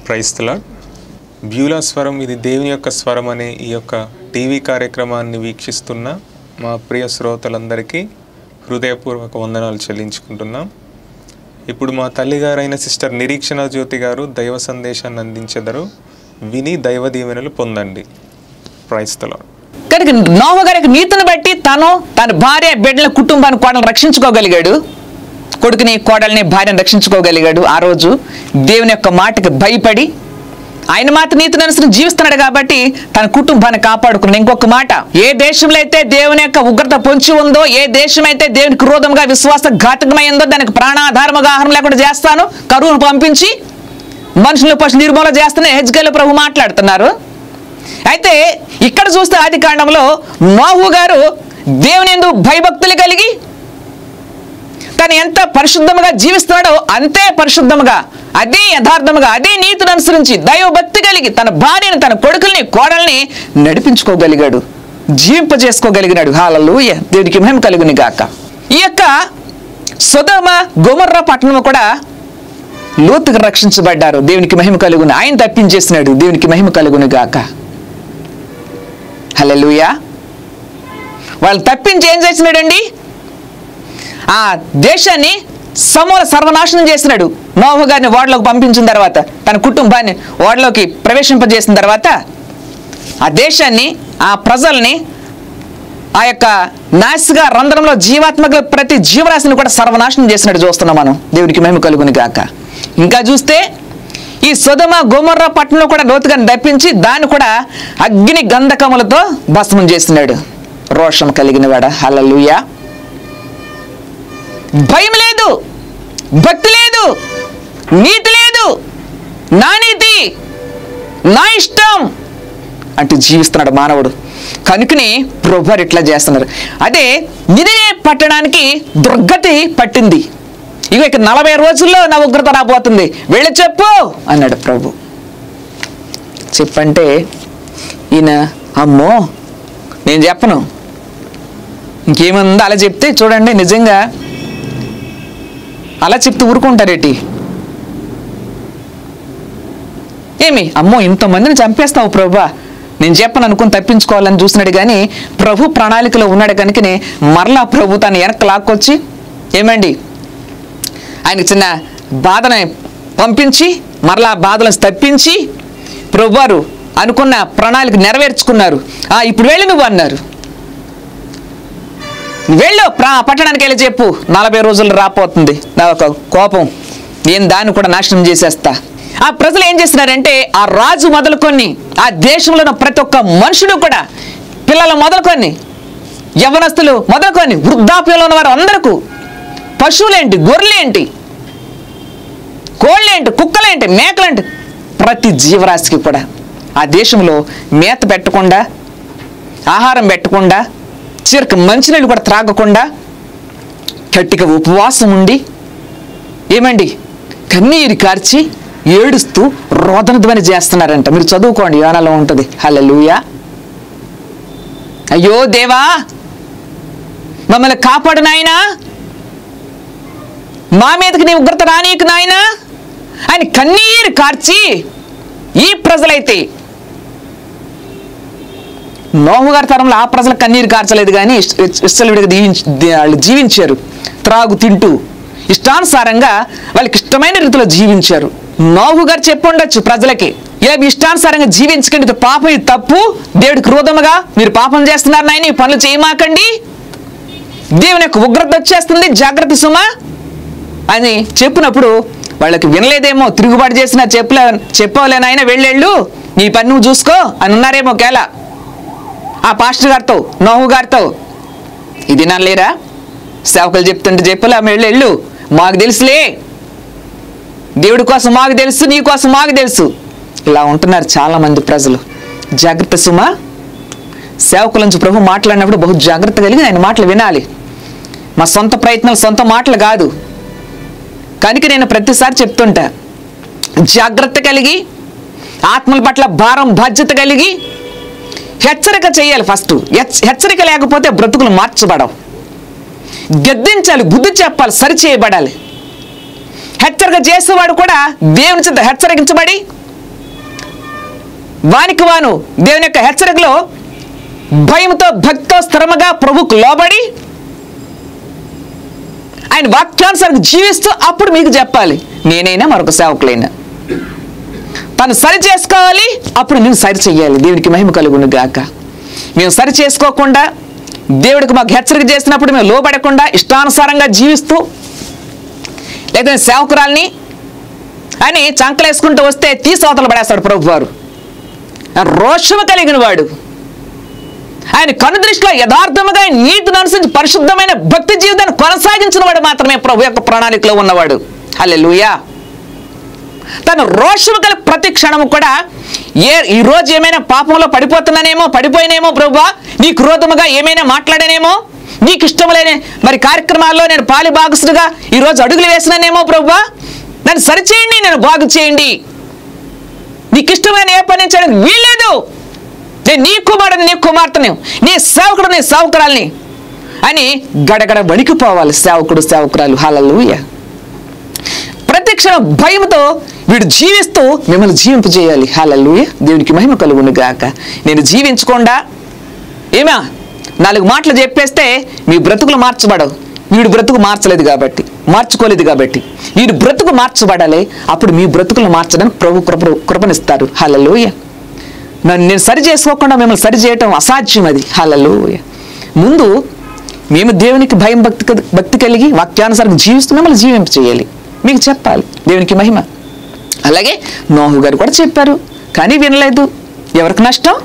క్రైస్తల Beulah స్వరం ఇది దేవుని యొక్క స్వరం అనే ఈ యొక్క టీవీ కార్యక్రమాన్ని వీక్షిస్తున్న మా ప్రియ శ్రోతలందరికీ హృదయపూర్వక వందనాలు చెల్లించుకుంటున్నాం ఇప్పుడు మా తల్లిగారైన సిస్టర్ నిరీక్షణ జ్యోతి గారు దైవ సందేశాన్ని అందించెదరు విని దైవ దీవెనలు పొందండి క్రైస్తల కనుక నోవ గారికి నీతిని బట్టి తను తన భార్య బిడ్డల కుటుంబాన్ని కోడలను రక్షించుకోగలిగాడు కొడుకుని కోడల్ని భార్యను రక్షించుకోగలిగాడు ఆ రోజు దేవుని యొక్క మాటకి భయపడి ఆయన మాత్రం నీతిని అనుసరించి జీవిస్తున్నాడు కాబట్టి తన కుటుంబాన్ని కాపాడుకున్నాడు ఇంకొక మాట ఏ దేశంలో అయితే దేవుని యొక్క ఉగ్రత పొంచి ఉందో ఏ దేశం అయితే దేవునికి క్రోధంగా విశ్వాస ఘాతకమైందో దానికి ప్రాణాధారముగా ఆహారం లేకుండా చేస్తాను కరువును పంపించి మనుషులను పశు నిర్మూలన చేస్తున్న హెచ్గల్ ప్రభు మాట్లాడుతున్నారు అయితే ఇక్కడ చూస్తే ఆది కాండంలో నోహు గారు దేవుని ఎందు భయభక్తులు కలిగి తను ఎంత పరిశుద్ధముగా జీవిస్తున్నాడో అంతే పరిశుద్ధముగా అదే యథార్థముగా అదే నీతిని అనుసరించి దైవభక్తి కలిగి తన భార్యని తన కొడుకుల్ని కోడల్ని నడిపించుకోగలిగాడు జీవింపజేసుకోగలిగినాడు హాలూయ దేవునికి మహిమ కలుగుని గాక ఈ యొక్క సుధమ గోమర్ర పట్టణము కూడా లోతుగా రక్షించబడ్డారు దేవునికి మహిమ కలుగును ఆయన తప్పించేసినాడు దేవునికి మహిమ కలుగును గాక హల్లెలూయా వాళ్ళు తప్పించి ఏం చేసినాడండి ఆ దేశాన్ని సమూల సర్వనాశనం చేసినాడు నోహు గారిని ఓడలోకి పంపించిన తర్వాత తన కుటుంబాన్ని ఓడలోకి ప్రవేశింపజేసిన తర్వాత ఆ దేశాన్ని ఆ ప్రజల్ని ఆ యొక్క నాసిగా రంధ్రంలో జీవాత్మక ప్రతి జీవరాశిని కూడా సర్వనాశనం చేసినట్టు చూస్తున్నాం మనం దేవునికి మహిమ కలుగుని గాక ఇంకా చూస్తే ఈ సుధమ గోమర్ర పట్టణంలో కూడా లోతుగా దప్పించి దాన్ని కూడా అగ్ని గంధకములతో భస్మం చేస్తున్నాడు రోషం కలిగిన వాడ హల్లెలూయా భయం లేదు భక్తి లేదు నీతి లేదు నా నీతి నా ఇష్టం అంటూ జీవిస్తున్నాడు మానవుడు కనుకని ప్రభు ఇట్లా చేస్తున్నారు అదే నినే పట్టడానికి దుర్గతి పట్టింది ఇక ఇక నలభై రోజుల్లో నా ఉగ్రత రాబోతుంది వెళ్ళి చెప్పు అన్నాడు ప్రభు చెప్పంటే ఈయన అమ్మో నేను చెప్పను ఇంకేముందో అలా చెప్తే చూడండి నిజంగా అలా చెప్తే ఊరుకుంటారేటి ఏమి అమ్మో ఇంతమందిని చంపేస్తావు ప్రభా నేను చెప్పను అనుకుని తప్పించుకోవాలని చూస్తున్నాడు కానీ ప్రభు ప్రణాళికలో ఉన్నాడు కనుకనే మరలా ప్రభు తను వెనక్కి లాక్కొచ్చి ఏమండి ఆయనకి చిన్న బాధని పంపించి మరలా ఆ బాధలను తప్పించి ప్రభువారు అనుకున్న ప్రణాళిక నెరవేర్చుకున్నారు ఆ ఇప్పుడు వెళ్ళి నువ్వు అన్నారు వెళ్ళు ప్రా పట్టణానికి వెళ్ళి చెప్పు నలభై రోజులు రాపోతుంది నా ఒక కోపం నేను దాన్ని కూడా నాశనం చేసేస్తా ఆ ప్రజలు ఏం చేస్తున్నారంటే ఆ రాజు మొదలుకొని ఆ దేశంలో ఉన్న ప్రతి ఒక్క మనుషుడు కూడా పిల్లలు మొదలుకొని యవనస్తులు మొదలుకొని వృద్ధాప్యంలో ఉన్న వారు అందరికీ పశువులేంటి గొర్రెలేంటి కోళ్ళేంటి కుక్కలేంటి మేకలేంటి ప్రతి జీవరాశికి కూడా ఆ దేశంలో మేత పెట్టకుండా ఆహారం పెట్టకుండా చిరక మంచినీళ్ళు కూడా త్రాగకుండా గట్టిగా ఉపవాసం ఉండి ఏమండి కన్నీరు కార్చి ఏడుస్తూ రోదన ధ్వని చేస్తున్నారంట మీరు చదువుకోండి యోనాలో ఉంటుంది హల్లెలూయా అయ్యో దేవా మమ్మల్ని కాపాడు నాయనా మా మీదకి నీ ఉగ్రత రానీకు నాయనా అని కన్నీరు కార్చి ఈ ప్రజలైతే నోము గారి తరంలో ఆ ప్రజలు కన్నీరు కార్చలేదు కానీ ఇష్టలుడిగా దీవించి వాళ్ళు జీవించారు త్రాగు తింటూ ఇష్టానుసారంగా వాళ్ళకి ఇష్టమైన రీతిలో జీవించారు నోహు గారు చెప్పుండొచ్చు ప్రజలకి ఇలా మీ ఇష్టానుసారంగా జీవించకండి ఇది పాపం ఇది తప్పు దేవుడి క్రోధముగా మీరు పాపం చేస్తున్నారు నాయన ఈ పనులు చేయమాకండి దేవుని యొక్క ఉగ్రత వచ్చేస్తుంది జాగ్రత్త సుమా అని చెప్పినప్పుడు వాళ్ళకి వినలేదేమో తిరుగుబాటు చేసిన చెప్పలే చెప్పవలే నాయన వెళ్ళేళ్ళు నీ పని నువ్వు చూసుకో అని ఉన్నారేమో కేలా ఆ పాస్టర్ గారితో నోహు గారితో ఇది నల్లేరా సేవకులు చెప్తుంటే చెప్పలే ఆమె వెళ్ళు వెళ్ళు మాకు తెలుసులే దేవుడి కోసం మాకు తెలుసు నీ కోసం మాకు తెలుసు ఇలా ఉంటున్నారు చాలా మంది ప్రజలు జాగ్రత్త సుమా సేవకుల నుంచి ప్రభు మాట్లాడినప్పుడు బహు జాగ్రత్త కలిగి ఆయన మాటలు వినాలి మా సొంత ప్రయత్నాలు సొంత మాటలు కాదు కనుక నేను ప్రతిసారి చెప్తుంటా జాగ్రత్త కలిగి ఆత్మల పట్ల భారం బాధ్యత కలిగి హెచ్చరిక చేయాలి ఫస్ట్ హెచ్చ- హెచ్చరిక లేకపోతే బ్రతుకులు మార్చబడవు గద్దించాలి బుద్ధి చెప్పాలి సరి చేయబడాలి హెచ్చరిక చేసేవాడు కూడా దేవుని చేత హెచ్చరికించబడి వానికి వాను దేవుని యొక్క హెచ్చరికలో భయంతో భక్తితో స్థిరముగా ప్రభుకు లోబడి ఆయన వాక్యానుసారం జీవిస్తూ అప్పుడు మీకు చెప్పాలి నేనైనా మరొక సేవకులైనా తను సరి చేసుకోవాలి అప్పుడు నేను సరి చెయ్యాలి దేవునికి మహిమ కలుగును గాక మేము సరి చేసుకోకుండా దేవుడికి మాకు హెచ్చరిక చేసినప్పుడు మేము లోబడకుండా ఇష్టానుసారంగా జీవిస్తూ లేదా సేవకురాల్ని అని చంకలేసుకుంటూ వస్తే తీసి అవతల పడేస్తాడు ప్రభు వారు రోషము కలిగిన వాడు ఆయన కను దృష్టిలో యథార్థముగా నీతిని అనుసరించి పరిశుద్ధమైన భక్తి జీవితాన్ని కొనసాగించిన వాడు మాత్రమే ప్రభు యొక్క ప్రణాళికలో ఉన్నవాడు హల్లెలూయా తన రోషము గల ప్రతి క్షణము కూడా ఏ ఈ రోజు ఏమైనా పాపంలో పడిపోతున్నానేమో పడిపోయినేమో ప్రభువా నీ క్రోధముగా ఏమైనా మాట్లాడానేమో నీకు ఇష్టం లేని మరి కార్యక్రమాల్లో నేను పాలి భాగస్తుడుగా ఈరోజు అడుగులు వేసినానేమో ప్రభువా నన్ను సరిచేయండి నేను బాగు చేయండి నీకు ఇష్టమైన ఏ పని చేయడానికి వీల్లేదు నేను నీ కుమారుని నీ కుమార్తెని నీ సేవకుడు నీ సేవకురాల్ని అని గడగడ వణికిపోవాలి సేవకుడు సేవకురాలు హాలూయ ప్రతి క్షణం భయంతో వీడు జీవిస్తూ మిమ్మల్ని జీవింపజేయాలి హాలూయ దేవునికి మహిమ కలుగును గాక నేను జీవించకుండా ఏమా నాలుగు మాటలు చెప్పేస్తే మీ బ్రతుకులు మార్చబడవు వీడు బ్రతుకు మార్చలేదు కాబట్టి మార్చుకోలేదు కాబట్టి వీడు బ్రతుకు మార్చబడాలి అప్పుడు మీ బ్రతుకులు మార్చడానికి ప్రభు కృప కృపనిస్తారు హలలోయ నన్ను నేను సరి చేసుకోకుండా మిమ్మల్ని సరి చేయటం అసాధ్యం అది హలలోయ ముందు మేము దేవునికి భయం భక్తి కలి- భక్తి కలిగి వాక్యానుసారం జీవిస్తూ మిమ్మల్ని జీవింప చేయాలి మీకు చెప్పాలి దేవునికి మహిమ అలాగే నోహు గారు కూడా చెప్పారు కానీ వినలేదు ఎవరికి నష్టం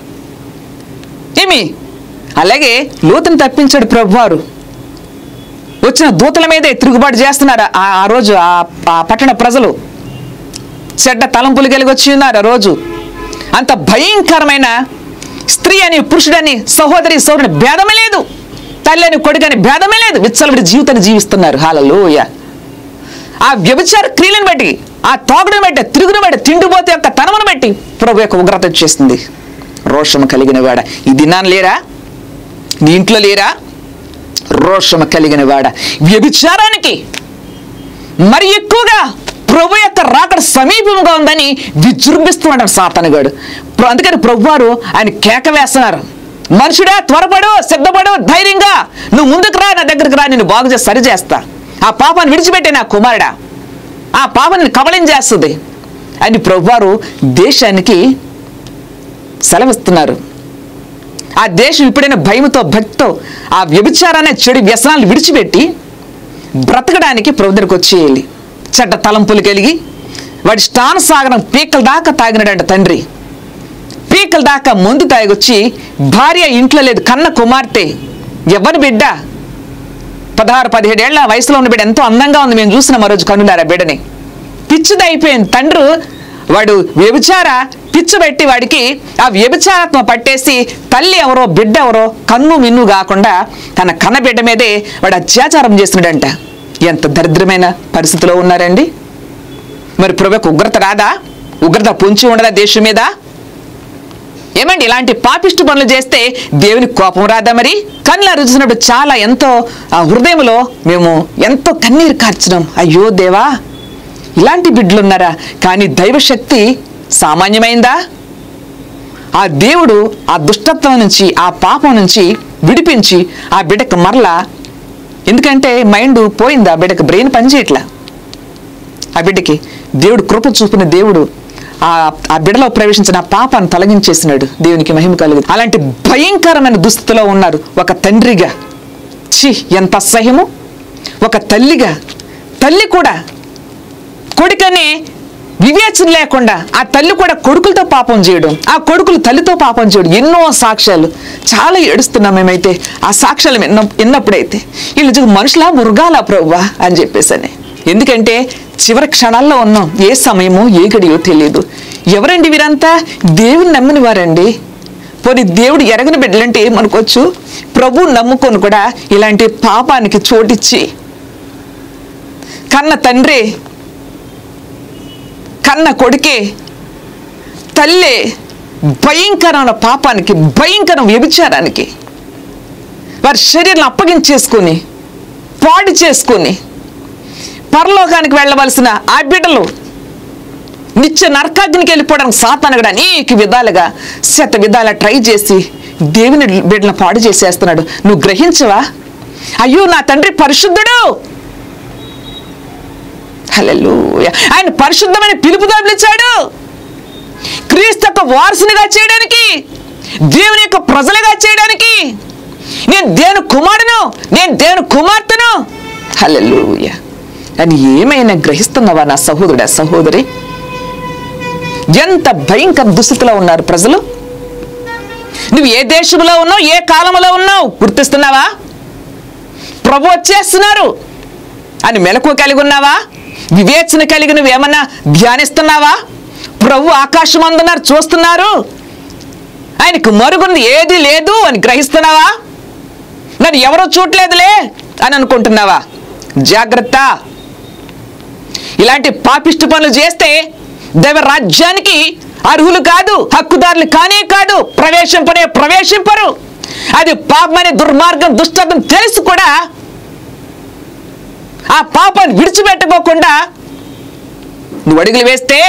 ఏమి అలాగే లోతుని తప్పించాడు ప్రభువారు వచ్చిన దూతల మీదే తిరుగుబాటు చేస్తున్నారు ఆ ఆ రోజు ఆ ఆ పట్టణ ప్రజలు చెడ్డ తలంపులు కలిగి వచ్చి ఉన్నారు ఆ రోజు అంత భయంకరమైన స్త్రీ అని పురుషుడని సహోదరి సోదరుని భేదమే లేదు తల్లి అని కొడుకని భేదమే లేదు విచ్చలవిడి జీవితాన్ని జీవిస్తున్నారు హాలలోయ ఆ వ్యభిచార క్రియలను బట్టి ఆ తాగుడుని బట్టి తిరుగుని బట్టి తిండిపోతే యొక్క తనమును బట్టి ప్రభు యొక్క ఉగ్రత వచ్చేస్తుంది రోషము కలిగిన వాడ ఈ దినాన్ని లేరా నీ ఇంట్లో లేరా రోషము కలిగిన వాడ వ్యభిచారానికి మరి ఎక్కువగా ప్రభు యొక్క రాకడ సమీపంగా ఉందని విజృంభిస్తున్నాడు సాతనగాడు ప్ర- అందుకని ప్రభు వారు ఆయన కేక వేస్తున్నారు మనుషుడా త్వరపడు సిద్ధపడు ధైర్యంగా నువ్వు ముందుకు రా నా దగ్గరికి రా నేను బాగు చేసి సరి చేస్తా ఆ పాపాన్ని విడిచిపెట్టే నా కుమారుడా ఆ పాపాన్ని కబళం చేస్తుంది అని ప్రభువారు దేశానికి సెలవిస్తున్నారు ఆ దేశం ఇప్పుడైనా భయంతో భక్తితో ఆ వ్యభిచారాన్ని చెడు వ్యసనాలు విడిచిపెట్టి బ్రతకడానికి ప్రభు దగ్గరికి వచ్చేయాలి చెడ్డ తలంపులు కలిగి వాడి స్థానసాగరం పీకల దాకా తాగినాడంట తండ్రి పీకల దాకా ముందు తాగొచ్చి భార్య ఇంట్లో లేదు కన్న కుమార్తె ఎవరి బిడ్డ పదహారు పదిహేడేళ్ల వయసులో ఉన్న బిడ్డ ఎంతో అందంగా ఉంది మేము చూసిన మరోజు కనులారా బిడ్డని పిచ్చిది అయిపోయింది తండ్రు వాడు వ్యభిచార పిచ్చి పెట్టి వాడికి ఆ వ్యభిచారత్వం పట్టేసి తల్లి ఎవరో బిడ్డ ఎవరో కన్ను మిన్ను కాకుండా తన కన్న బిడ్డ మీదే వాడు అత్యాచారం చేస్తున్నాడంట ఎంత దరిద్రమైన పరిస్థితిలో ఉన్నారండి మరి ప్రభుకు ఉగ్రత రాదా ఉగ్రత పొంచి ఉండదా దేశం మీద ఏమండి ఇలాంటి పాపిష్టి పనులు చేస్తే దేవుని కోపం రాదా మరి కళ్ళు అరుచినప్పుడు చాలా ఎంతో ఆ హృదయంలో మేము ఎంతో కన్నీరు కార్చడం అయ్యో దేవా ఇలాంటి బిడ్డలు ఉన్నారా కానీ దైవశక్తి సామాన్యమైందా ఆ దేవుడు ఆ దుష్టత్వం నుంచి ఆ పాపం నుంచి విడిపించి ఆ బిడ్డకు మరలా ఎందుకంటే మైండ్ పోయింది ఆ బిడ్డకు బ్రెయిన్ పనిచేయట్లా ఆ బిడ్డకి దేవుడు కృప చూపిన దేవుడు ఆ ఆ బిడ్డలో ప్రవేశించిన ఆ పాపాన్ని తొలగించేసినాడు దేవునికి మహిమ కలుగు అలాంటి భయంకరమైన దుస్థితిలో ఉన్నారు ఒక తండ్రిగా ఛీ ఎంత అసహ్యము ఒక తల్లిగా తల్లి కూడా కొడుకనే వివేచన లేకుండా ఆ తల్లి కూడా కొడుకులతో పాపం చేయడం ఆ కొడుకులు తల్లితో పాపం చేయడం ఎన్నో సాక్ష్యాలు చాలా ఏడుస్తున్నాం మేమైతే ఆ సాక్ష్యాలు విన్న విన్నప్పుడైతే వీళ్ళు నిజంగా మనుషులా మురుగాల ప్రవ్వా అని చెప్పేసని ఎందుకంటే చివరి క్షణాల్లో ఉన్నాం ఏ సమయమో ఏ గడియో తెలియదు ఎవరండి వీరంతా దేవుని నమ్మిన వారండి పోనీ దేవుడు ఎరగని బిడ్డలంటే ఏమనుకోవచ్చు ప్రభు నమ్ముకొని కూడా ఇలాంటి పాపానికి చోటిచ్చి కన్న తండ్రి కన్న కొడుకే తల్లే భయంకరమైన పాపానికి భయంకర వ్యభిచారానికి వారి శరీరం అప్పగించేసుకొని పాడు చేసుకొని పరలోకానికి వెళ్ళవలసిన ఆ బిడ్డలు నిత్య నరకాగ్నికి వెళ్ళిపోవడానికి సాతాను కూడా అనేక విధాలుగా శత విధాల ట్రై చేసి దేవుని బిడ్డలను పాడు చేసేస్తున్నాడు నువ్వు గ్రహించవా అయ్యో నా తండ్రి పరిశుద్ధుడు హల్లెలూయా ఆయన పరిశుద్ధమైన పిలుపుగా పిలిచాడు క్రీస్తు యొక్క వారసునిగా చేయడానికి దేవుని యొక్క ప్రజలుగా చేయడానికి నేను దేవుని కుమారును నేను దేవుని కుమార్తెను హల్లెలూయా అని ఏమైనా గ్రహిస్తున్నావా నా సహోదరుడా సహోదరి ఎంత భయంకర దుస్థితిలో ఉన్నారు ప్రజలు నువ్వు ఏ దేశంలో ఉన్నావు ఏ కాలంలో ఉన్నావు గుర్తిస్తున్నావా ప్రభు వచ్చేస్తున్నారు అని మెలకు కలిగి ఉన్నావా వివేచన కలిగి నువ్వు ఏమన్నా ధ్యానిస్తున్నావా ప్రభు ఆకాశం అందున్నారు చూస్తున్నారు ఆయనకు మరుగుంది ఏది లేదు అని గ్రహిస్తున్నావా నన్ను ఎవరో చూడలేదులే అని అనుకుంటున్నావా జాగ్రత్త ఇలాంటి పాపిష్టి పనులు చేస్తే దైవ రాజ్యానికి అర్హులు కాదు హక్కుదారులు కానే కాదు ప్రవేశింపనే ప్రవేశింపరు అది పాపమనే దుర్మార్గం దుష్టం తెలుసు కూడా ఆ పాపాన్ని విడిచిపెట్టుకోకుండా నువ్వు అడుగులు వేస్తే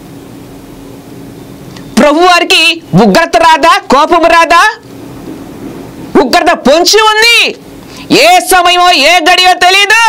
ప్రభు వారికి ఉగ్రత రాదా కోపము రాదా ఉగ్రత పొంచి ఉంది ఏ సమయమో ఏ గడియో తెలీదు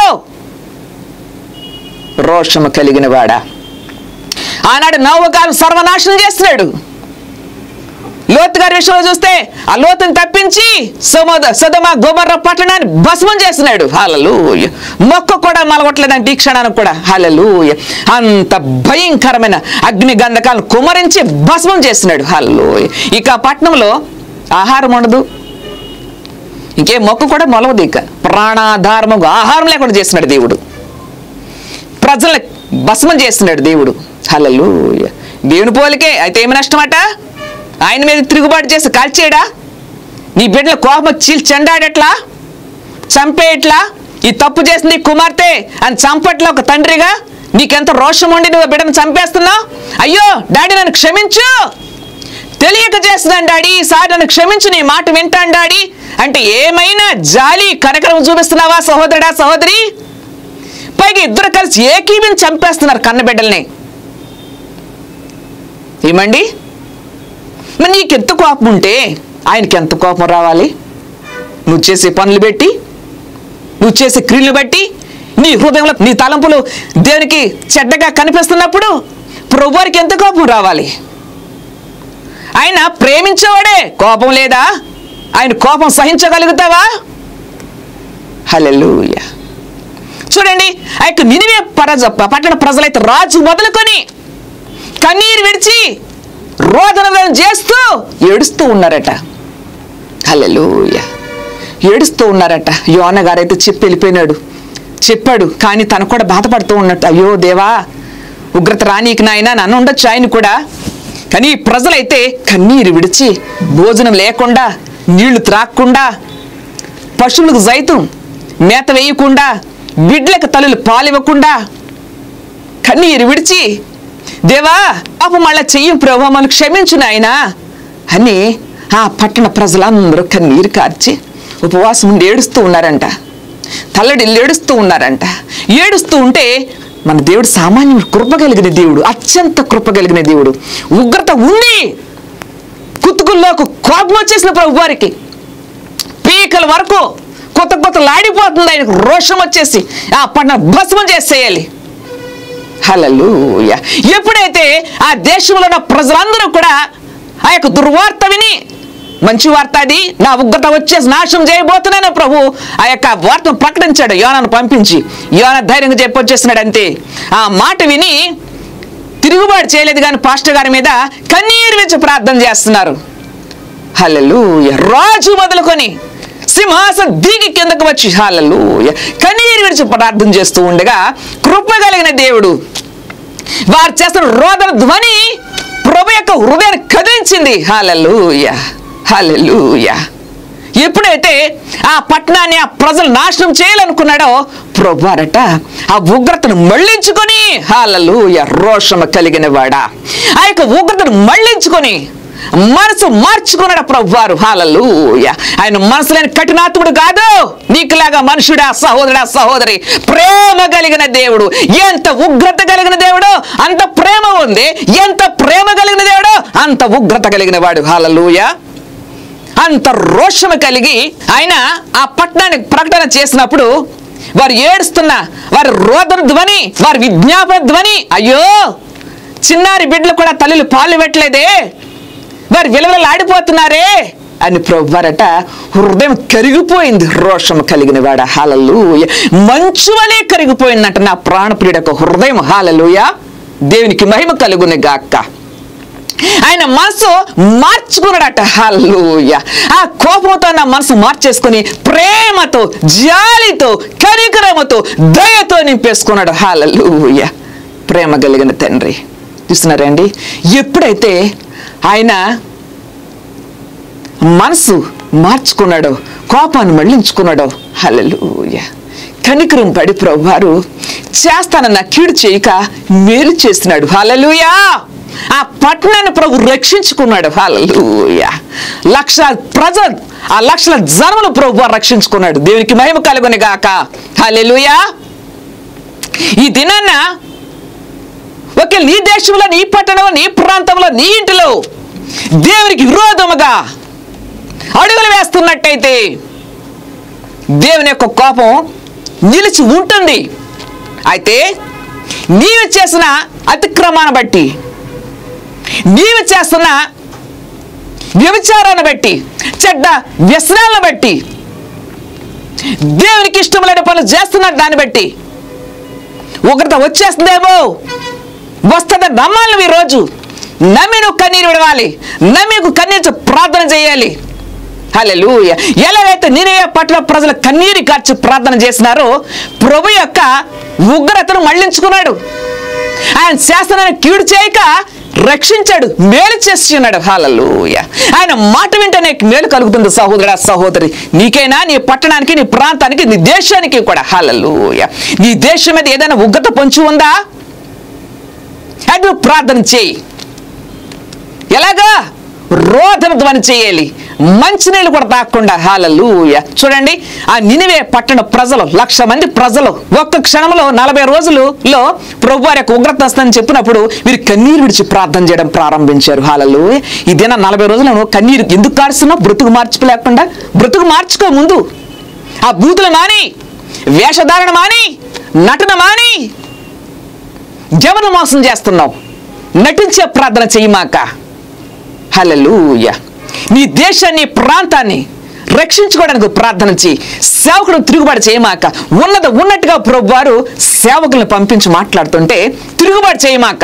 రోషము కలిగిన వాడా ఆనాడు నవ్వకాలం సర్వనాశనం చేస్తున్నాడు లోతు గారి విషయంలో చూస్తే ఆ లోతుని తప్పించి సోమద సదమ గోమర్ర పట్టణాన్ని భస్మం చేస్తున్నాడు హాలలు మొక్క కూడా మలగొట్టలేదంటే ఈ క్షణానికి కూడా హాలలు అంత భయంకరమైన అగ్ని గంధకాలను కుమరించి భస్మం చేస్తున్నాడు హాలలు ఇక ఆ పట్టణంలో ఆహారం ఉండదు ఇంకే మొక్క కూడా మొలవదు ఇక ప్రాణాధారము ఆహారం లేకుండా చేస్తున్నాడు దేవుడు ప్రజల్ని భస్మం చేస్తున్నాడు దేవుడు హలలు దేవుని పోలికే అయితే ఏమి నష్టమట ఆయన మీద తిరుగుబాటు చేసి కాల్చేయడా నీ బిడ్డల కోపం చీల్ చెండాడెట్లా చంపేయట్లా ఈ తప్పు చేసింది ఈ కుమార్తె అని చంపట్లా ఒక తండ్రిగా నీకెంత రోషం ఉండి నువ్వు ఆ బిడ్డను చంపేస్తున్నావు అయ్యో డాడీ నన్ను క్షమించు తెలియక చేస్తున్నాను డాడీ ఈసారి నన్ను క్షమించు నీ మాట వింటాను డాడీ అంటే ఏమైనా జాలి కనకరం చూపిస్తున్నావా సహోదరుడా సహోదరి పైగా ఇద్దరు కలిసి ఏకీవిని చంపేస్తున్నారు కన్నబిడ్డల్ని ఏమండి మరి నీకు ఎంత కోపం ఉంటే ఆయనకి ఎంత కోపం రావాలి నువ్వు చేసే పనులు పెట్టి నువ్వు చేసే క్రియలు బట్టి నీ హృదయంలో నీ తలంపులు దేవునికి చెడ్డగా కనిపిస్తున్నప్పుడు ప్రభువారికి ఎంత కోపం రావాలి ఆయన ప్రేమించేవాడే కోపం లేదా ఆయన కోపం సహించగలుగుతావా హల్లెలూయా చూడండి ఆ యొక్క నినివే పరజ పట్టణ ప్రజలైతే రాజు మొదలుకొని కన్నీరు విడిచి రోదన చేస్తూ ఏడుస్తూ ఉన్నారట హల్లెలూయా ఏడుస్తూ ఉన్నారట యోన గారైతే చెప్పి వెళ్ళిపోయినాడు చెప్పాడు కానీ తను కూడా బాధపడుతూ ఉన్నట్టు అయ్యో దేవా ఉగ్రత రానీకి నాయన నన్ను ఉండొచ్చు ఆయన కూడా కానీ ఈ ప్రజలైతే కన్నీరు విడిచి భోజనం లేకుండా నీళ్లు త్రాక్కుండా పశువులకు జైతం మేత వేయకుండా బిడ్డలకు తల్లులు పాలివ్వకుండా కన్నీరు విడిచి దేవా పాపం మళ్ళా చెయ్యం ప్రభు మనకు క్షమించు నాయనా అని ఆ పట్టణ ప్రజలందరూ కన్నీరు కార్చి ఉపవాసం ఉండి ఏడుస్తూ ఉన్నారంట తల్లడిల్లు ఏడుస్తూ ఉన్నారంట ఏడుస్తూ ఉంటే మన దేవుడు సామాన్యుడు కృప కలిగిన దేవుడు అత్యంత కృప కలిగిన దేవుడు ఉగ్రత ఉంది కుతుకుల్లోకి కోపం వచ్చేసిన ప్రభు వారికి పీకల వరకు కొత్త కొత్త లాడిపోతుంది ఆయనకు రోషం వచ్చేసి ఆ పట్టణ భస్మం చేసేయాలి హలలుయ ఎప్పుడైతే ఆ దేశంలో ఉన్న ప్రజలందరూ కూడా ఆ యొక్క దుర్వార్త విని మంచి వార్త అది నా ఉగ్రత వచ్చేసి నాశనం చేయబోతున్నాను ప్రభు ఆ యొక్క వార్తను ప్రకటించాడు యోనాను పంపించి యోన ధైర్యంగా చెప్పి వచ్చేస్తున్నాడు అంతే ఆ మాట విని తిరుగుబాటు చేయలేదు కానీ పాస్టర్ గారి మీద కన్నీరు విచ్చి ప్రార్థన చేస్తున్నారు హల్లెలూయ రాజు మొదలుకొని సింహాసనం దిగి కిందకు వచ్చి హల్లెలూయ కన్నీరు విడిచి ప్రార్థన చేస్తూ ఉండగా కృప కలిగిన దేవుడు వారు చేస్తున్న రోదన ధ్వని ప్రభు యొక్క హృదయాన్ని కదిలించింది హాలూయ హాలూయ ఎప్పుడైతే ఆ పట్టణాన్ని ఆ ప్రజలు నాశనం చేయాలనుకున్నాడో ప్రభువారట ఆ ఉగ్రతను మళ్ళించుకొని హాలూయ రోషము కలిగిన వాడా ఆ యొక్క ఉగ్రతను మళ్ళించుకొని మనసు మార్చుకున్నాడు ప్రభువారు హాలూయ ఆయన మనసులేని కఠినాత్ముడు కాదు నీకులాగా ప్రియ మనుషుడా సహోదరుడా సహోదరి ప్రేమ కలిగిన దేవుడు ఎంత ఉగ్రత కలిగిన దేవుడు అంత ప్రేమ ఉంది ఎంత ప్రేమ కలిగిన దేవుడు అంత ఉగ్రత కలిగిన వాడు హాలూయ అంత రోషము కలిగి ఆయన ఆ పట్టణానికి ప్రకటన చేసినప్పుడు వారు ఏడుస్తున్న వారి రోదన ధ్వని వారి విజ్ఞాపన ధ్వని అయ్యో చిన్నారి బిడ్డలు కూడా తల్లులు పాలు పెట్టలేదే వారు విలవలాడిపోతున్నారే అని ప్రభువారట హృదయం కరిగిపోయింది రోషం కలిగిన వాడ హాలలుయ మంచు వలె కరిగిపోయిందంట నా ప్రాణప్రియుడ యొక్క హృదయం హాలలుయ దేవునికి మహిమ కలుగుని గాక్క ఆయన మనసు మార్చుకున్నాడట హల్లూయ ఆ కోపంతో నా మనసు మార్చేసుకుని ప్రేమతో జాలితో కనికరమతో దయతో నింపేసుకున్నాడు హాలూయ ప్రేమ కలిగిన తండ్రి చూస్తున్నారండి ఎప్పుడైతే ఆయన మనసు మార్చుకున్నాడో కోపాన్ని మళ్ళించుకున్నాడో హల్లెలూయ కనికరం పడి ప్రభువారు చేస్తానన్న కీడు చేయక మేలు చేస్తున్నాడు హల్లెలూయా ఆ పట్టణాన్ని ప్రభు రక్షించుకున్నాడు హల్లెలూయ లక్ష ప్రజ ఆ లక్షల జనములు ప్రభు రక్షించుకున్నాడు దేవునికి మహిమ కలుగుని గాక హల్లెలూయా ఈ దినాన్న ఒకే నీ దేశంలో నీ పట్టణంలో నీ ప్రాంతంలో నీ ఇంటిలో దేవునికి విరోధముగా అడుగులు వేస్తున్నట్టయితే దేవుని యొక్క కోపం నిలిచి ఉంటుంది అయితే నీవు చేసిన అతిక్రమాన్ని బట్టి నీవు చేస్తున్న వ్యభిచారాన్ని బట్టి చెడ్డ వ్యసనాలను బట్టి దేవునికి ఇష్టం లేని పనులు చేస్తున్న దాన్ని బట్టి ఉగ్రత వచ్చేస్తుందేమో వస్తుందని నమ్మాలి నువ్వు ఈరోజు నమ్మి నువ్వు కన్నీరు విడవాలి నమ్మి నువ్వు కన్నీరు ప్రార్థన చేయాలి హల్లెలూయ ఎలాగైతే నేనే పట్టణ ప్రజల కన్నీరు కార్చి ప్రార్థన చేసినారో ప్రభు యొక్క ఉగ్రతను మళ్లించుకున్నాడు ఆయన శాసనాన్ని కీడు చేయక రక్షించాడు మేలు చేసి ఉన్నాడు హాలూయ ఆయన మాట వింటేనే మేలు కలుగుతుంది సహోదరా సహోదరి నీకైనా నీ పట్టణానికి నీ ప్రాంతానికి నీ దేశానికి కూడా హాలూయ నీ దేశం మీద ఏదైనా ఉగ్రత పొంచి ఉందా అది నువ్వు ప్రార్థన చేయి ఎలాగా రోదన ధ్వని చేయాలి మంచినీళ్ళు కూడా తాకుండా హాలూయ చూడండి ఆ నినివే పట్టణ ప్రజలు లక్ష మంది ప్రజలు ఒక్క క్షణంలో నలభై రోజులలో ప్రభు వారి యొక్క ఉగ్రత వస్తుందని చెప్పినప్పుడు వీరు కన్నీరు విడిచి ప్రార్థన చేయడం ప్రారంభించారు హాలలు ఇదేనా నలభై రోజులను కన్నీరు ఎందుకు కారుస్తున్నావు బ్రతుకు మార్చుకోలేకుండా బ్రతుకు మార్చుకో ముందు ఆ బూతులు మాని వేషధారణ మాని నటన మాని జవన మోసం చేస్తున్నావు నటించే ప్రార్థన చెయ్యమాక హల్లెలూయ నీ దేశాన్ని ప్రాంతాన్ని రక్షించుకోవడానికి ప్రార్థన చేయి సేవకుడు తిరుగుబాటు చేయమాక ఉన్నది ఉన్నట్టుగా ప్రభు వారు సేవకులను పంపించి మాట్లాడుతుంటే తిరుగుబాటు చేయమాక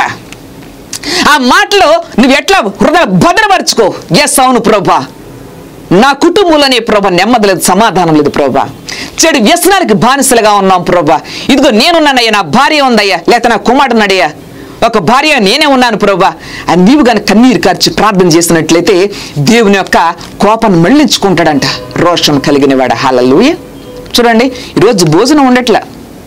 ఆ మాటలో నువ్వు ఎట్లా హృదయ భద్రపరచుకో ఎస్ అవును ప్రభా నా కుటుంబంలోనే ప్రభా నెమ్మది లేదు సమాధానం లేదు ప్రభా చెడు వ్యసనానికి బానిసలుగా ఉన్నాం ప్రభా ఇదిగో నేనున్నానయ్యా నా భార్య ఉందయ్యా లేకపోతే నా కుమారుడు ఉన్నాడయ్యా ఒక భార్య నేనే ఉన్నాను ప్రభా అని నీవు కానీ కన్నీరు కార్చి ప్రార్థన చేసినట్లయితే దేవుని యొక్క కోపాన్ని మళ్ళించుకుంటాడంట రోషం కలిగిన వాడు హాలూయ చూడండి ఈరోజు భోజనం ఉండట్లా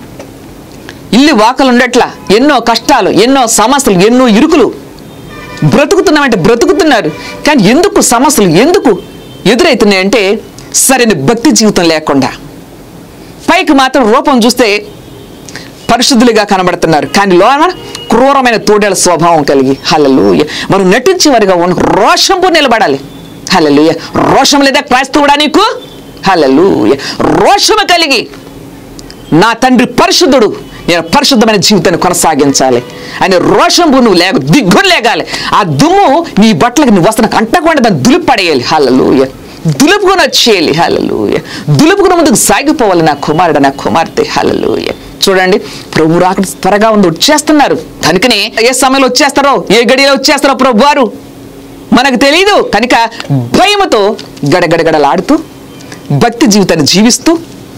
ఇల్లు వాకలు ఉండట్లా ఎన్నో కష్టాలు ఎన్నో సమస్యలు ఎన్నో ఇరుకులు బ్రతుకుతున్నామంటే బ్రతుకుతున్నారు కానీ ఎందుకు సమస్యలు ఎందుకు ఎదురవుతున్నాయంటే సరైన భక్తి జీవితం లేకుండా పైకి మాత్రం రూపం చూస్తే పరిశుద్ధులుగా కనబడుతున్నారు కానీ లోన క్రూరమైన తోడేల స్వభావం కలిగి హల్లెలూయ మనం నటించే వారిగా ఉన్న రోషంపు నిలబడాలి హల్లెలూయ రోషం లేదా క్రైస్తవుడా నీకు హల్లెలూయ రోషము కలిగి నా తండ్రి పరిశుద్ధుడు నేను పరిశుద్ధమైన జీవితాన్ని కొనసాగించాలి అని రోషంబు నువ్వు లేక దిగ్గులు లేగాలి ఆ దుమ్ము నీ బట్టలకు నీ వస్త్రం అంటకుండా దాన్ని దులిపడేయాలి హల్లెలూయ దులుపుకొని వచ్చేయాలి హల్లెలూయ దులుపుకుని ముందుకు సాగిపోవాలి నా కుమారుడు నా కుమార్తె హల్లెలూయ చూడండి ప్రభు రాకడ త్వరగా ఉంది వచ్చేస్తున్నారు కనుకనే ఏ సమయంలో వచ్చేస్తారో ఏ గడియలో వచ్చేస్తారో ప్రభు వారు మనకు తెలియదు కనుక భయముతో గడగడగడలాడుతూ భక్తి జీవితాన్ని జీవిస్తూ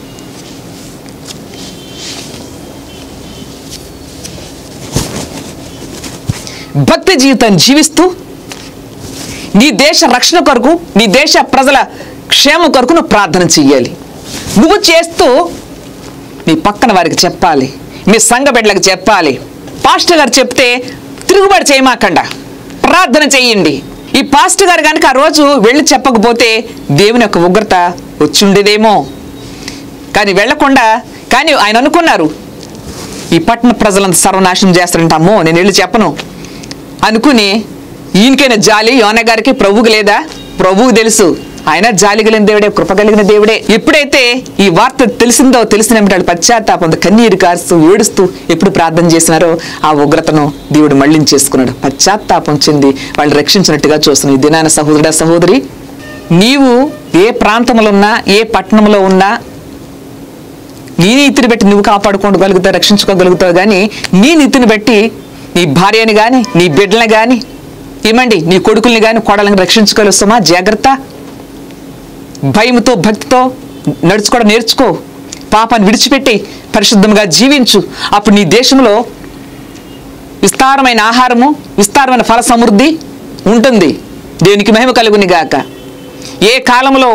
భక్తి జీవితాన్ని జీవిస్తూ నీ దేశ రక్షణ కొరకు నీ దేశ ప్రజల క్షేమం కొరకు నువ్వు ప్రార్థన చెయ్యాలి నువ్వు చేస్తూ నీ పక్కన వారికి చెప్పాలి మీ సంఘ బిడ్డలకు చెప్పాలి పాస్టర్ గారు చెప్తే తిరుగుబాటు చేయమాకండా ప్రార్థన చెయ్యండి ఈ పాస్టర్ గారు కనుక ఆ రోజు వెళ్ళి చెప్పకపోతే దేవుని యొక్క ఉగ్రత వచ్చి ఉండేదేమో కానీ వెళ్లకుండా కానీ ఆయన అనుకున్నారు ఈ పట్టణ ప్రజలంతా సర్వనాశనం చేస్తారంట అమ్మో నేను వెళ్ళి చెప్పను అనుకుని ఈయనకైనా జాలి యోన గారికి ప్రభువుకి లేదా ప్రభువుకు తెలుసు ఆయన జాలి కలిగిన దేవుడే కృప కలిగిన దేవుడే ఎప్పుడైతే ఈ వార్త తెలిసిందో తెలిసిన వాళ్ళు పశ్చాత్తాపంతో కన్నీరు కారుస్తూ ఏడుస్తూ ఎప్పుడు ప్రార్థన చేసినారో ఆ ఉగ్రతను దేవుడు మళ్ళించేసుకున్నాడు పశ్చాత్తాపం చెంది వాళ్ళు రక్షించినట్టుగా చూస్తున్నాడు ఈ దినాన సహోదరుడా సహోదరి నీవు ఏ ప్రాంతంలో ఉన్నా ఏ పట్టణంలో ఉన్నా నీ నీతిని బట్టి నువ్వు కాపాడుకోగలుగుతావు రక్షించుకోగలుగుతావు కానీ నీ నీతిని బట్టి నీ భార్యని కానీ నీ బిడ్డలని కానీ ఏమండి నీ కొడుకుల్ని కానీ కోడలను రక్షించుకోగలుస్తామా జాగ్రత్త భయముతో భక్తితో నడుచుకోవడం నేర్చుకో పాపాన్ని విడిచిపెట్టి పరిశుద్ధంగా జీవించు అప్పుడు నీ దేశంలో విస్తారమైన ఆహారము విస్తారమైన ఫల సమృద్ధి ఉంటుంది దేనికి మహిమ కలుగుని గాక ఏ కాలంలో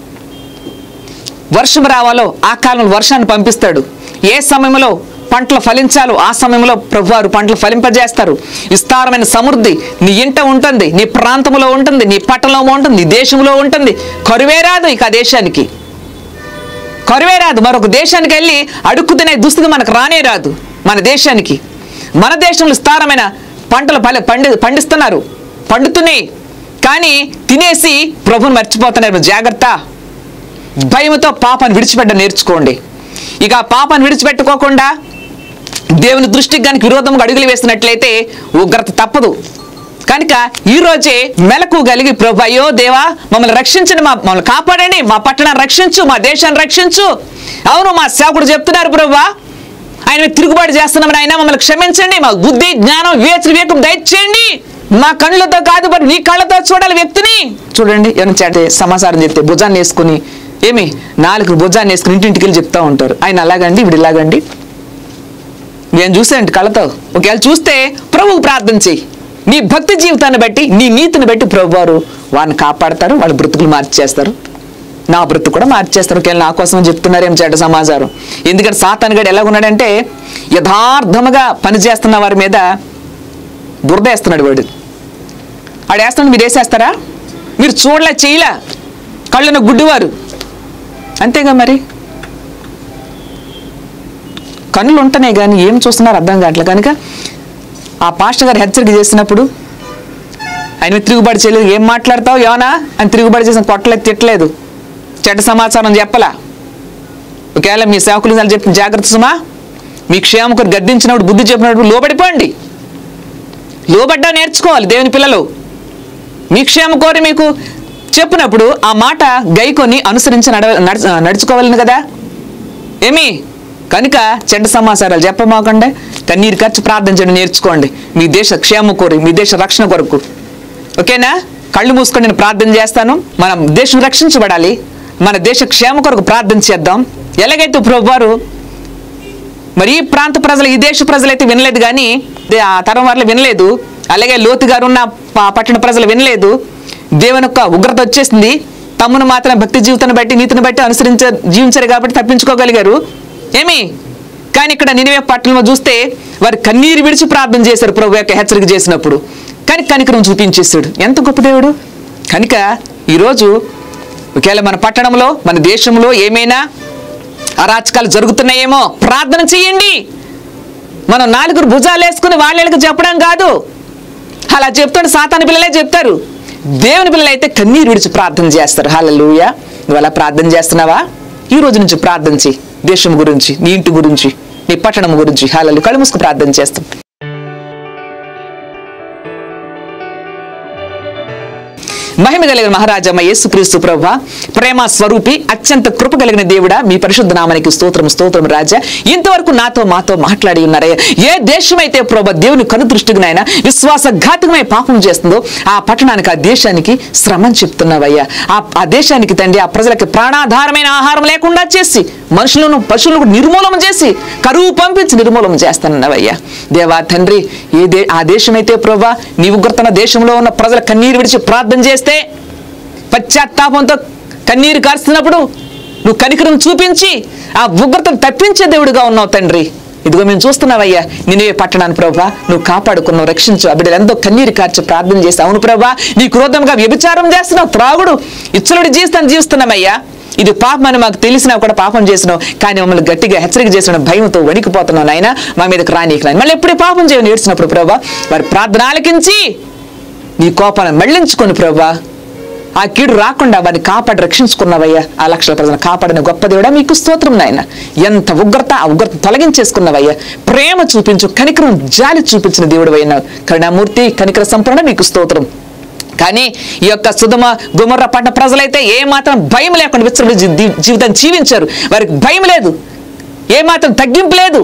వర్షం రావాలో ఆ కాలంలో వర్షాన్ని పంపిస్తాడు ఏ సమయంలో పంటలు ఫలించాలో ఆ సమయంలో ప్రభువారు పంటలు ఫలింపజేస్తారు విస్తారమైన సమృద్ధి నీ ఇంట ఉంటుంది నీ ప్రాంతంలో ఉంటుంది నీ పట్టణంలో ఉంటుంది నీ దేశంలో ఉంటుంది కరువే రాదు ఇక ఆ దేశానికి కరువే రాదు మరొక దేశానికి వెళ్ళి అడుక్కు తినే దుస్థితి మనకు రానే రాదు మన దేశానికి మన దేశంలో విస్తారమైన పంటలు పలి పండి పండిస్తున్నారు పండుతున్నాయి కానీ తినేసి ప్రభుని మర్చిపోతున్నారు జాగ్రత్త భయముతో పాపాన్ని విడిచిపెట్ట నేర్చుకోండి ఇక ఆ పాపాన్ని విడిచిపెట్టుకోకుండా దేవుని దృష్టికి కనుక విరోధంగా అడుగులు వేసినట్లయితే ఉగ్రత తప్పదు కనుక ఈ రోజే మెలకు కలిగి ప్రభు అయ్యో దేవా మమ్మల్ని రక్షించండి మా మమ్మల్ని కాపాడండి మా పట్టణాన్ని రక్షించు మా దేశాన్ని రక్షించు అవును మా సేవకుడు చెప్తున్నారు ప్రభా ఆయన మీద తిరుగుబాటు చేస్తున్నామని ఆయన మమ్మల్ని క్షమించండి మా బుద్ధి జ్ఞానం వివేచన వివేకం దయచేయండి మా కళ్ళతో కాదు మరి నీ కళ్ళతో చూడాలి వ్యక్తిని చూడండి ఏమైనా చేటే సమాచారం చెప్తే భుజాన్ని వేసుకుని ఏమి నాలుగు భుజాన్ని వేసుకుని ఇంటింటికి వెళ్ళి చెప్తా ఉంటారు ఆయన అలాగండి ఇప్పుడు ఇలాగండి నేను చూసానండి కళ్ళతో ఒకవేళ చూస్తే ప్రభువు ప్రార్థన చెయ్యి నీ భక్తి జీవితాన్ని బట్టి నీ నీతిని బట్టి ప్రభు వారు వారిని కాపాడతారు వాళ్ళ బ్రతుకులు మార్చేస్తారు నా బ్రతుకు కూడా మార్చేస్తారు ఒకవేళ నా కోసం చెప్తున్నారేం చెడ్డ సమాచారం ఎందుకంటే సాతాన్ గడు ఎలా ఉన్నాడంటే యథార్థముగా పనిచేస్తున్న వారి మీద బురద వేస్తున్నాడు వాడు ఆడు వేస్తున్నాడు మీరు వేసేస్తారా మీరు చూడలే చేయలే కళ్ళను గుడ్డివారు అంతేగా మరి కన్నులు ఉంటనే కానీ ఏం చూస్తున్నారు అర్థం కావట్లేదు కనుక ఆ పాస్టర్ గారు హెచ్చరిక చేసినప్పుడు ఆయన మీద తిరుగుబాటు చేయలేదు ఏం మాట్లాడతావు యోనా అని తిరుగుబాటు చేసిన కొట్టలేదు తిట్టలేదు చెడ్డ సమాచారం చెప్పలా ఒకవేళ మీ సేవకులు వాళ్ళు చెప్పిన జాగ్రత్త సుమా మీ క్షేమకుడు గద్దించినప్పుడు బుద్ధి చెప్పినప్పుడు లోబడిపోండి లోబడ్డా నేర్చుకోవాలి దేవుని పిల్లలు మీ క్షేమ కోరి మీకు చెప్పినప్పుడు ఆ మాట గైకొని అనుసరించి నడవ నడుచు నడుచుకోవాలని కదా ఏమి కనుక చెడ్డ సమాచారాలు చెప్పమాకండి కన్నీరు ఖర్చు ప్రార్థన చేయడం నేర్చుకోండి మీ దేశ క్షేమ కోరి మీ దేశ రక్షణ కొరకు ఓకేనా కళ్ళు మూసుకొని నేను ప్రార్థన చేస్తాను మన దేశం రక్షించబడాలి మన దేశ క్షేమ కొరకు ప్రార్థన చేద్దాం ఎలాగైతే ప్రభు వారు మరి ఈ ప్రాంత ప్రజలు ఈ దేశ ప్రజలైతే వినలేదు కానీ దే- ఆ తరం వాళ్ళు వినలేదు అలాగే లోతు గారు ఉన్న ప- పట్టణ ప్రజలు వినలేదు దేవుని యొక్క ఉగ్రత వచ్చేసింది తమ్మును మాత్రం భక్తి జీవితాన్ని బట్టి నీతిని బట్టి అనుసరించ జీవించారు కాబట్టి తప్పించుకోగలిగారు ఏమి కానీ ఇక్కడ నినివే పట్టణంలో చూస్తే వారు కన్నీరు విడిచి ప్రార్థన చేశారు ప్రభు యొక్క హెచ్చరిక చేసినప్పుడు కానీ కనికరం చూపించేశాడు ఎంత గొప్ప దేవుడు కనుక ఈరోజు ఒకవేళ మన పట్టణంలో మన దేశంలో ఏమైనా అరాచకాలు జరుగుతున్నాయేమో ప్రార్థన చేయండి మనం నాలుగురు భుజాలు వేసుకుని వాళ్ళకి చెప్పడం కాదు అలా చెప్తుంటే సాతాను పిల్లలే చెప్తారు దేవుని పిల్లలు అయితే కన్నీరు విడిచి ప్రార్థన చేస్తారు హల్లెలూయ నువ్వు అలా ప్రార్థన చేస్తున్నావా ఈ రోజు నుంచి ప్రార్థన చేయి దేశం గురించి నీ ఇంటి గురించి నీ పట్టణం గురించి హాలలు కళ్ళు మూసుకు ప్రార్థన చేస్తాం మహిమ కలిగిన మహారాజమ్మ యేసుక్రీస్తు ప్రభ ప్రేమ స్వరూపి అత్యంత కృప కలిగిన దేవుడా మీ పరిశుద్ధ నామానికి స్తోత్రం స్తోత్రం రాజా ఇంతవరకు నాతో మాతో మాట్లాడి ఉన్నారయ్యా ఏ దేశం అయితే ప్రభ దేవుని కను దృష్టికి నాయన విశ్వాసఘాతకమై పాపం చేస్తుందో ఆ పట్టణానికి ఆ దేశానికి శ్రమని చెప్తున్నావయ్యా ఆ ఆ దేశానికి తండ్రి ఆ ప్రజలకి ప్రాణాధారమైన ఆహారం లేకుండా చేసి మనుషులను పశువులను నిర్మూలన చేసి కరువు పంపించి నిర్మూలన చేస్తానన్నవయ్యా దేవా తండ్రి ఏ దే ఆ దేశమైతే ప్రభా నీ ఉగ్రతన దేశంలో ఉన్న ప్రజల కన్నీరు విడిచి ప్రార్థన చేస్తే పశ్చాత్తాపంతో కన్నీరు కారుస్తున్నప్పుడు నువ్వు కనికరం చూపించి ఆ ఉగ్రతను తప్పించే దేవుడిగా ఉన్నావు తండ్రి ఇదిగో మేము చూస్తున్నావయ్యా నిన్నే పట్టణాన్ని ప్రభా నువ్వు కాపాడుకున్నావు రక్షించు ఆ బిడ్డలు ఎంతో కన్నీరు కార్చి ప్రార్థన చేసి అవును ప్రభా నీ క్రోధంగా వ్యభిచారం చేస్తున్నావు త్రాగుడు ఇచ్చలుడి జీవితాన్ని జీవిస్తున్నామయ్యా ఇది పాపం అని మాకు తెలిసినా కూడా పాపం చేసినావు కానీ మమ్మల్ని గట్టిగా హెచ్చరిక చేసిన భయంతో వణికిపోతున్నావు నాయన మా మీదకి రానీకి రాని మళ్ళీ ఎప్పుడే పాపం చేయని ఏడ్చినప్పుడు ప్రభా వారి ప్రార్థన ఆలకించి నీ కోపాన్ని మళ్లించుకొని ప్రభా ఆ కీడు రాకుండా వారిని కాపాడి రక్షించుకున్నవయ్యా ఆ లక్షల ప్రజలను కాపాడిన గొప్ప దేవుడా మీకు స్తోత్రం నాయన ఎంత ఉగ్రత ఆ ఉగ్రత తొలగించేసుకున్నవయ్యా ప్రేమ చూపించు కనికరం జాలి చూపించిన దేవుడు అయినావు కరుణామూర్తి కనికర సంపూర్ణ మీకు స్తోత్రం కానీ ఈ యొక్క సుధమ గుమర్ర పట్ల ప్రజలైతే ఏ మాత్రం భయం లేకుండా విచ్చలవిడి జీ- జీ- జీవితం జీవించారు వారికి భయం లేదు ఏ మాత్రం తగ్గింపు లేదు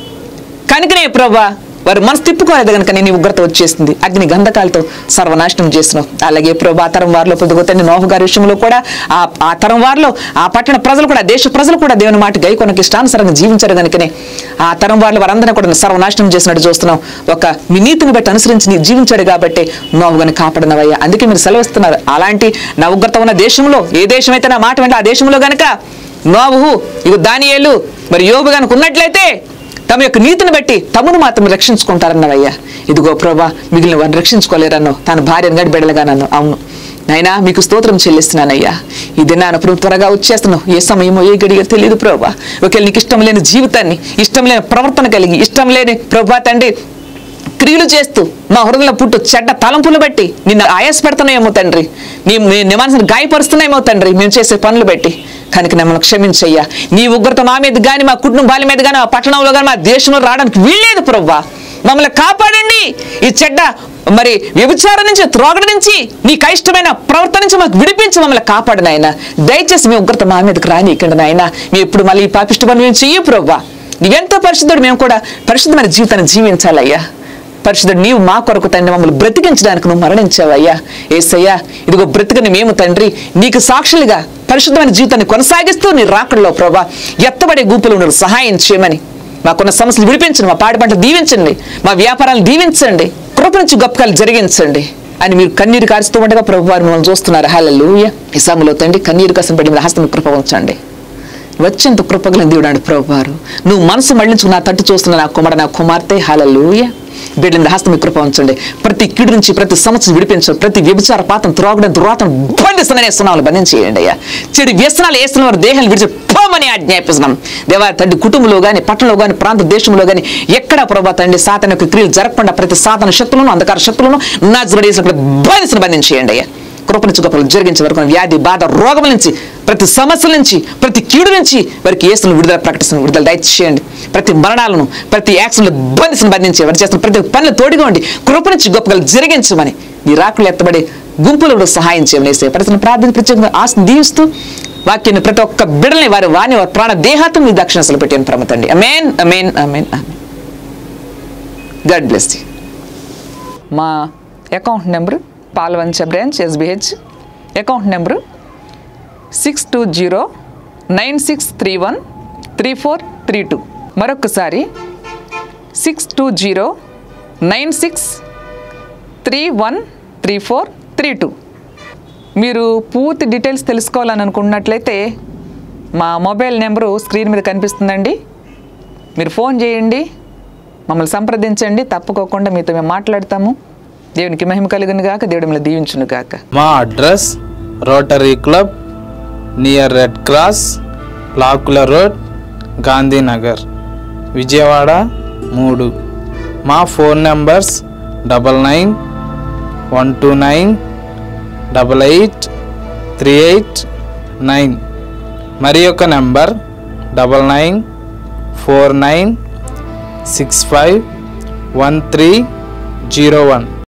కనుకనే ప్రభా వారు మనసు తిప్పుకోలేదు కనుక నేను ఉగ్రత వచ్చేసింది అగ్ని గంధకాలతో సర్వనాశనం చేసినావు అలాగే ప్రభా ఆ తరం వారిలో పొద్దుగొత్తని నోహు గారి విషయంలో కూడా ఆ ఆ తరం వారిలో ఆ పట్టణ ప్రజలు కూడా దేశ ప్రజలు కూడా దేవుని మాట గై కొనకి ఇష్టానుసారంగా జీవించారు కనుకనే ఆ తరం వారిలో వారందరినీ కూడా సర్వనాశనం చేసినట్టు చూస్తున్నాం ఒక మీ నీతిని బట్టి అనుసరించి నీ జీవించాడు కాబట్టి నోహు గారిని కాపాడినవయ్యా అందుకే మీరు సెలవిస్తున్నారు అలాంటి నా ఉగ్రత ఉన్న దేశంలో ఏ దేశం అయితే నా మాట వెంట ఆ దేశంలో గనక నోవు ఇవి దానియేలు మరి యోబు గనుక ఉన్నట్లయితే తమ యొక్క నీతిని బట్టి తమను మాత్రం రక్షించుకుంటారన్నవయ్యా ఇదిగో ప్రభా మిగిలిన వారిని రక్షించుకోలేరన్ను తన భార్యను గడి బిడలగానన్ను అవును నైనా మీకు స్తోత్రం చెల్లిస్తున్నానయ్యా ఈ దినాన ప్రభు త్వరగా వచ్చేస్తున్నావు ఏ సమయమో ఏ గడియో తెలియదు ప్రభా ఒకవేళ నీకు ఇష్టం లేని జీవితాన్ని ఇష్టం లేని ప్రవర్తన కలిగి ఇష్టం లేని ప్రభా తండ్రి క్రియలు చేస్తూ మా హృదయంలో పుట్టు చెడ్డ తలంపులు బట్టి నిన్ను ఆయాస పెడుతున్నాయేమో తండ్రి నీ నీ నీ మనసును గాయపరుస్తున్నాయేమో తండ్రి మేము చేసే పనులు బట్టి కనుక మమ్మల్ని క్షమించయ్యా నీ ఉగ్రత మా మీద కానీ మా కుటుంబాల మీద కానీ మా పట్టణంలో కానీ మా దేశంలో రావడానికి వీల్లేదు ప్రవ్వా మమ్మల్ని కాపాడండి ఈ చెడ్డ మరి వ్యభిచారం నుంచి త్రోగడ నుంచి నీకు ఇష్టమైన ప్రవర్తన నుంచి మాకు విడిపించి మమ్మల్ని కాపాడు నాయన దయచేసి మీ ఉగ్రత మా మీదకి రాని ఇక్కడ నాయన మీ ఎప్పుడు మళ్ళీ ఈ పాపిష్ట పనులు మేము చెయ్యి ప్రవ్వా నీవెంతో పరిశుద్ధుడు మేము కూడా పరిశుద్ధమైన జీవితాన్ని జీవించాలయ్యా పరిశుద్ధుడు నీవు మా కొరకు తండ్రి మమ్మల్ని బ్రతికించడానికి నువ్వు మరణించావయ్యా ఏసయ్యా ఇదిగో బ్రతికని మేము తండ్రి నీకు సాక్షులుగా పరిశుద్ధమైన జీవితాన్ని కొనసాగిస్తూ నీ రాకడలో ప్రభా ఎత్తబడే గుంపులు నువ్వు సహాయం చేయమని మాకున్న సమస్యలు విడిపించండి మా పాడి పంట దీవించండి మా వ్యాపారాలు దీవించండి కృప నుంచి గొప్పకాలు జరిగించండి అని మీరు కన్నీరు కారుస్తూ ఉండగా ప్రభు వారు మిమ్మల్ని చూస్తున్నారు హల్లెలూయా ఈ సమయంలో తండ్రి కన్నీరు కాసిన పెట్టి మీ హస్తం కృప ఉంచండి వచ్చేంత కృపగల దేవుడాడు ప్రభువారు నువ్వు మనసు మళ్ళించు నా తట్టు చూస్తున్న నా కుమార నా కుమార్తె హాలూయ బిడ్డ మీద హస్తం కృప ఉంచండి ప్రతి కిడు నుంచి ప్రతి సమస్య విడిపించండి ప్రతి వ్యభిచార పాతం త్రోగడం దురాతం బంధిస్తున్నానే సున్నాలు బంధించేయండి అయ్యా చెడు వ్యసనాలు వేస్తున్న వారు దేహాలు విడిచి పోమని ఆజ్ఞాపిస్తున్నాం దేవా తండ్రి కుటుంబంలో కానీ పట్టణంలో కానీ ప్రాంత దేశంలో కానీ ఎక్కడ ప్రభా తండ్రి సాతన యొక్క క్రియలు జరగకుండా ప్రతి సాతన శక్తులను అంధకార శక్తులను నాజబడేసినప్పుడు బంధించిన బంధించేయండి అయ్యా కృప నుంచి గొప్పలు జరిగించే వరకు వ్యాధి బాధ రోగం నుంచి ప్రతి సమస్యల నుంచి ప్రతి కీడు నుంచి వారికి ఏసును విడుదల ప్రకటిస్తున్న విడుదల దయచేయండి ప్రతి మరణాలను ప్రతి యాక్సిడెంట్ బంధించిన బంధించి వారు చేస్తున్న ప్రతి పనులు తోడుగా ఉండి కృప నుంచి గొప్పలు జరిగించమని నీ రాకులు ఎత్తబడి గుంపులు సహాయం చేయమని వేసే పరిస్థితిని ప్రార్థన ప్రత్యేకంగా ఆశను దీవిస్తూ వాక్యాన్ని ప్రతి ఒక్క బిడల్ని వారి వాణి వారి ప్రాణ దేహాతం మీ దక్షిణసలు పెట్టాను ప్రమతండి amen amen amen amen God bless you మా account number Palvancha branch SBH account number six two zero nine six three one three four three two మరొకసారి six two zero nine six three one three four three two మీరు పూర్తి details తెలుసుకోవాలని అనుకున్నట్లయితే మా mobile number screen మీద కనిపిస్తుందండి మీరు phone చేయండి మమ్మల్ని సంప్రదించండి తప్పుకోకుండా మీతో మేము మాట్లాడతాము దేవునికి మహిమ కలుగును గాక దేవుడు మిమ్మల్ని దీవించును గాక మా address rotary club near red cross లాకుల రోడ్ గాంధీనగర్ విజయవాడ మూడు మా phone numbers double nine one two nine double eight three eight nine మరి యొక్క number double nine four nine six five one three zero one